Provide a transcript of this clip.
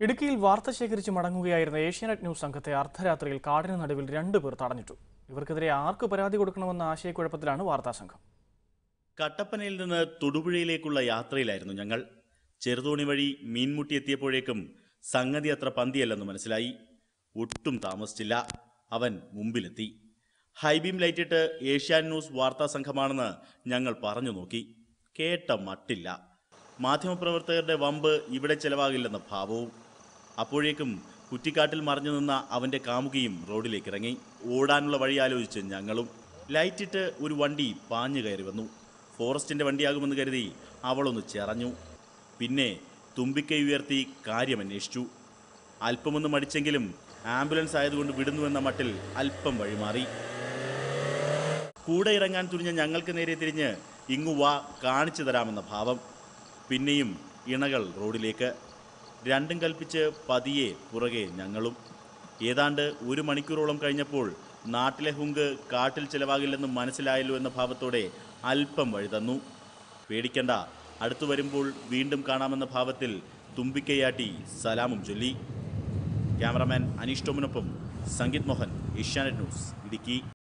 ഇടുക്കിയിൽ വാർത്ത ശേഖരിച്ച് മടങ്ങുകയായിരുന്ന ഏഷ്യാനെറ്റ് ന്യൂസ് സംഘത്തെ അർദ്ധരാത്രിയിൽ കാടിന് നടുവിൽ രണ്ടുപേർ തടഞ്ഞിട്ടു ഇവർക്കെതിരെ ആർക്ക് പരാതി കൊടുക്കണമെന്ന ആശയക്കുഴപ്പത്തിലാണ് വാർത്താ സംഘം കട്ടപ്പനയിൽ നിന്ന് തൊടുപുഴയിലേക്കുള്ള യാത്രയിലായിരുന്നു ഞങ്ങൾ ചെറുതോണി വഴി മീൻമുട്ടി എത്തിയപ്പോഴേക്കും സംഗതി അത്ര പന്തിയല്ലെന്ന് മനസ്സിലായി ഒട്ടും താമസിച്ചില്ല അവൻ മുമ്പിലെത്തി ഹൈബീം ലൈറ്റിട്ട് ഏഷ്യാൻ ന്യൂസ് വാർത്താ സംഘമാണെന്ന് ഞങ്ങൾ പറഞ്ഞു നോക്കി കേട്ട മട്ടില്ല മാധ്യമപ്രവർത്തകരുടെ വമ്പ് ഇവിടെ ചെലവാകില്ലെന്ന ഭാവവും അപ്പോഴേക്കും കുറ്റിക്കാട്ടിൽ മറഞ്ഞു നിന്ന അവന്റെ കാമുകിയും റോഡിലേക്ക് ഇറങ്ങി ഓടാനുള്ള വഴി ആലോചിച്ച് ഞങ്ങളും ലൈറ്റിട്ട് ഒരു വണ്ടി പാഞ്ഞു കയറി വന്നു ഫോറസ്റ്റിന്റെ വണ്ടിയാകുമെന്ന് കരുതി അവളൊന്ന് ചെറഞ്ഞു പിന്നെ തുമ്പിക്കൈ ഉയർത്തി കാര്യമന്വേഷിച്ചു അല്പമൊന്ന് മടിച്ചെങ്കിലും ആംബുലൻസ് ആയതുകൊണ്ട് വിടുന്നുവെന്ന മട്ടിൽ അല്പം വഴിമാറി കൂടെ ഇറങ്ങാൻ തുനിഞ്ഞ ഞങ്ങൾക്ക് നേരെ തിരിഞ്ഞ് ഇങ്ങു വാ കാണിച്ചു തരാമെന്ന ഭാവം പിന്നെയും ഇണകൾ റോഡിലേക്ക് രണ്ടും കൽപ്പിച്ച് പതിയെ പുറകെ ഞങ്ങളും ഏതാണ്ട് ഒരു മണിക്കൂറോളം കഴിഞ്ഞപ്പോൾ നാട്ടിലെ ഹുങ്ക് കാട്ടിൽ ചിലവാകില്ലെന്ന് മനസ്സിലായല്ലോ എന്ന ഭാവത്തോടെ അല്പം വഴി തന്നു പേടിക്കണ്ട അടുത്തു വരുമ്പോൾ വീണ്ടും കാണാമെന്ന ഭാവത്തിൽ തുമ്പിക്കൈയാട്ടി സലാമും ചൊല്ലി ക്യാമറാമാൻ അനീഷ് ടോമിനൊപ്പം സംഗീത് മോഹൻ ഏഷ്യാനെറ്റ് ന്യൂസ് ഇടുക്കി